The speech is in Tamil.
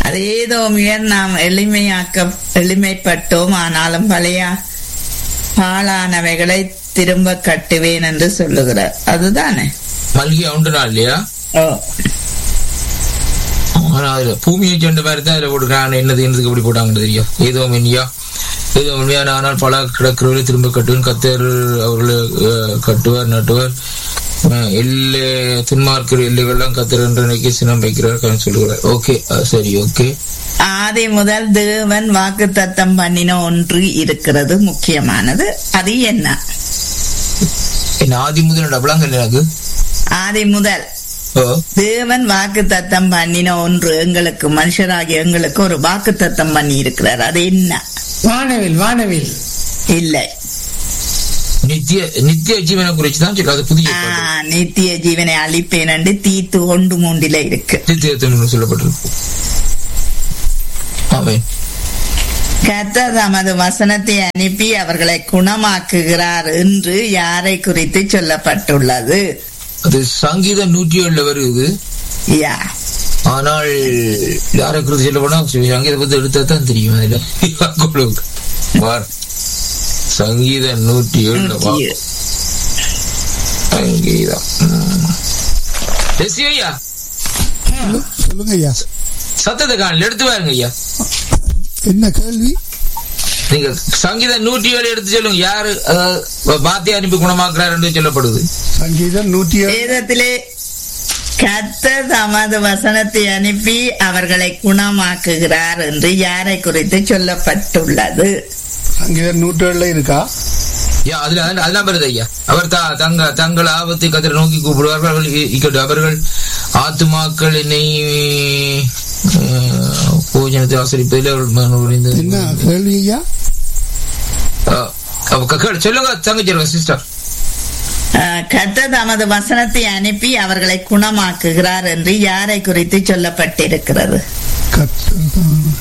அது ஏதோ முயர் நாம் எளிமையாக்க எளிமைப்பட்டோம் ஆனாலும் பழைய பாழானவைகளை திரும்ப கட்டுவேன் என்று சொல்லுகிறார் அதுதானே மல்கியா உண்டுனா இல்லையா ஓ ஆனா அதுல பூமியை சேர்ந்த மாதிரி தான் இதுல போட்டுருக்காங்க என்னது என்னதுக்கு எப்படி போட்டாங்கன்னு தெரியும் ஏதோ மென்னியா ஏதோ உண்மையான ஆனால் பல கிடக்கிறவர்களை திரும்ப கட்டுவேன் கத்தர் அவர்களை அஹ், கட்டுவார் நட்டுவார் அஹ், எல்லை துன்மார்க்கிற எல்லைகள்லாம் கத்தர் என்ற நினைக்க சினம் வைக்கிறார் சொல்லுகிறார் ஓகே சரி ஓகே ஆதி முதல் தேவன் வாக்கு தத்தம் பண்ணின ஒன்று இருக்கிறது முக்கியமானது அது என்ன என்ன ஆதி முதல் டபுளாங்க எனக்கு ஆதி முதல் ஓ தேவன் வாக்கு தத்தம் பண்ணின ஒன்று எங்களுக்கு மனுஷராகிய எங்களுக்கு ஒரு வாக்கு தத்தம் பண்ணி இருக்கிறார் அது என்ன வானவில் வானவில் இல்லை நித்திய நித்திய ஜீவனை குறிச்சு தான் சொல்லு அது புதிய ஆ, ஏற்பாடு. நித்திய ஜீவனை அழிப்பேன் என்று தீத்து ஒன்று மூண்டில இருக்கு நித்தியத்தின் சொல்லப்பட்டிருக்கு ஆமென் கர்த்தர் தமது வசனத்தை அனுப்பி அவர்களை குணமாக்குகிறார் என்று யாரை குறித்து சொல்லப்பட்டுள்ளது அது சங்கீதம் நூற்றி ஏழுல வருது யா ஆனால் யாரை குறித்து சொல்ல போனா சங்கீத பத்தி எடுத்தா தான் தெரியும் அதுல யாக்கோபுக்கு. பார். சங்கீதம் நூற்றி ஏழுல வா. நூற்றி ஏழு. சங்கீதம் ம். எஸ்சி ஐயா சொல்லுங்க ஐயா சத்தத்தை காணல எடுத்து பாருங்க ஐயா என்ன கேள்வி நீங்க சங்கீதம் நூற்றி ஏழு எடுத்து சொல்லுங்க யாரு அதாவது மாத்தி அனுப்பி குணமாக்குறாரு என்று சொல்லப்படுது சங்கீதம் நூற்றி ஏழு வேதத்திலே கர்த்தர் தமது வசனத்தை அனுப்பி அவர்களை குணமாக்குகிறார் என்று யாரை குறித்து சொல்லப்பட்டுள்ளது சங்கீதம் நூற்றி ஏழுல இருக்கா யா, அதுல அதுல- அதெல்லாம் வருது ஐயா அவர் தா தங்க தங்கள் ஆபத்தை கத்திர நோக்கி கூப்பிடுவார்கள் அவர்கள் இ- இக்கட்டு அவர்கள் ஆத்துமாக்கள் என்னை அஹ், போஜனத்தை ஆசிரிப்பதில் அவர்கள் மனம் உடைந்தது. என்ன கேள்வி ஐயா அஹ், அப்ப க- கேளு, சொல்லுங்க தங்கச்சி சிஸ்டர் அஹ், கர்த்தர் தமது வசனத்தை அனுப்பி அவர்களை குணமாக்குகிறார் என்று யாரை குறித்து சொல்லப்பட்டிருக்கிறது கர்த்தர் தான்